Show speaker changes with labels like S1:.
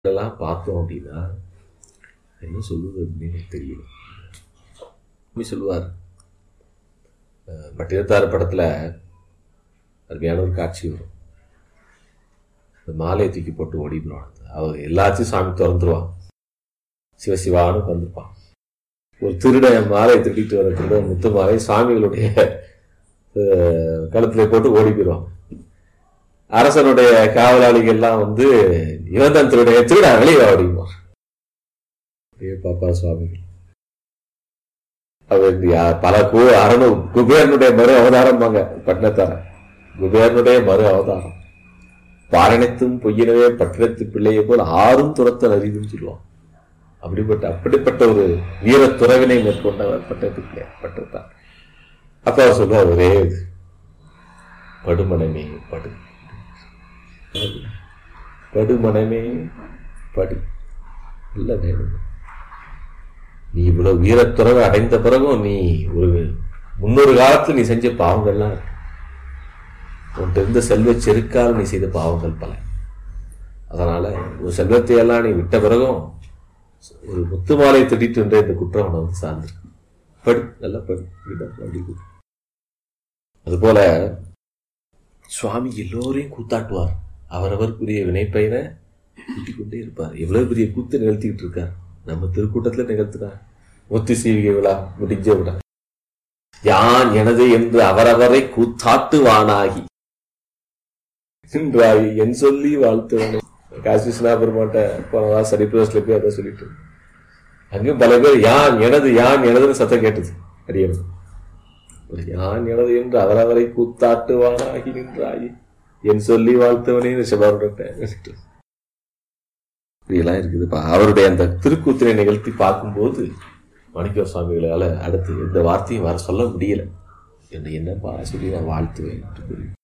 S1: இதெல்லாம் பார்த்தோம் அப்படின்னா என்ன சொல்லுவது அப்படின்னு எனக்கு தெரியல உண்மை சொல்லுவார் அஹ் பட்டினத்தார் படத்தில் அருமையான ஒரு காட்சி வரும் இந்த மாலையை தூக்கி போட்டு ஓடிடுவான் அவர் எல்லாத்தையும் சாமி திறந்துருவான் சிவசிவான்னு வந்திருப்பான் ஒரு திருடன் மாலையை திருடிட்டு வர திருடன் முத்து மாலை சாமிகளுடைய அஹ், கழுத்துல போட்டு ஓடி போயிடுவான் அரசனுடைய காவலாளிகள்லாம் வந்து இவன் தான் திருடைய திருடா வெளியே அப்படிங்குவான் ஏ பாப்பா சுவாமிகள் அவர் யா- பல கு அரணு குபேரனுடைய மறு அவதாரம்பாங்க பட்டினத்தார குபேரனுடைய மறு அவதாரம் பாரணத்தும் பொய்யினவே பட்டினத்து பிள்ளையை போல் ஆறும் துரத்தல் அறிதுன்னு சொல்லுவான் அப்படிப்பட்ட அப்படிப்பட்ட ஒரு வீர துறவினை மேற்கொண்டவர் பட்டத்து பிள்ளை பட்டத்தார் அப்ப அவர் சொல்லுவார் ஒரே இது படுமனமே படு படுமனமே படு இல்ல வேணும் நீ இவ்வளவு வீரத்துறவை அடைந்த பிறகும் நீ ஒரு முன்னொரு காலத்துல நீ செஞ்ச பாவங்கள்லாம் இருக்கு உன்கிட்ட இருந்த செல்வச் செருக்கால் நீ செய்த பாவங்கள் பல அதனால ஒரு செல்வத்தை எல்லாம் நீ விட்ட பிறகும் ஒரு முத்து மாலை திட்டிட்டு இருந்த இந்த குற்றம் உன்னை வந்து சார்ந்து படு நல்லா படு இப்படிதான் அப்படி கூ. அதுபோல சுவாமி எல்லோரையும் கூத்தாட்டுவார் அவரவருக்குரிய வினைப்பயனை கூட்டிக் கொண்டே இருப்பார் எவ்வளவு பெரிய கூத்து நிகழ்த்திக்கிட்டு இருக்கார் நம்ம திருக்கூட்டத்துல நிகழ்த்தினார் முத்து சீவிகை விழா முடிஞ்ச விழா யான் எனது என்று அவரவரை கூத்தாட்டுவானாகி என்றாய் என் சொல்லி வாழ்த்துவனே காசி விஸ்வநாபெருமாட்ட போனதா சரிப்பிரஸ்ல போய் அதை சொல்லிட்டு அங்கேயும் பல பேர் யான் எனது யான் எனதுன்னு சத்தம் கேட்டது அடியணும் யான் எனது என்று அவரவரை கூத்தாட்டுவானாகி நின்றாய் என் சொல்லி வாழ்த்தவனே சிவருடன் இப்படியெல்லாம் இருக்குதுப்பா அவருடைய அந்த திருக்கூத்திரை நிகழ்த்தி பார்க்கும்போது மாணிக்க சுவாமிகளால அடுத்து எந்த வார்த்தையும் வர சொல்ல முடியல என்ன என்னப்பா சொல்லி நான் வாழ்த்துவேன் என்று கூறி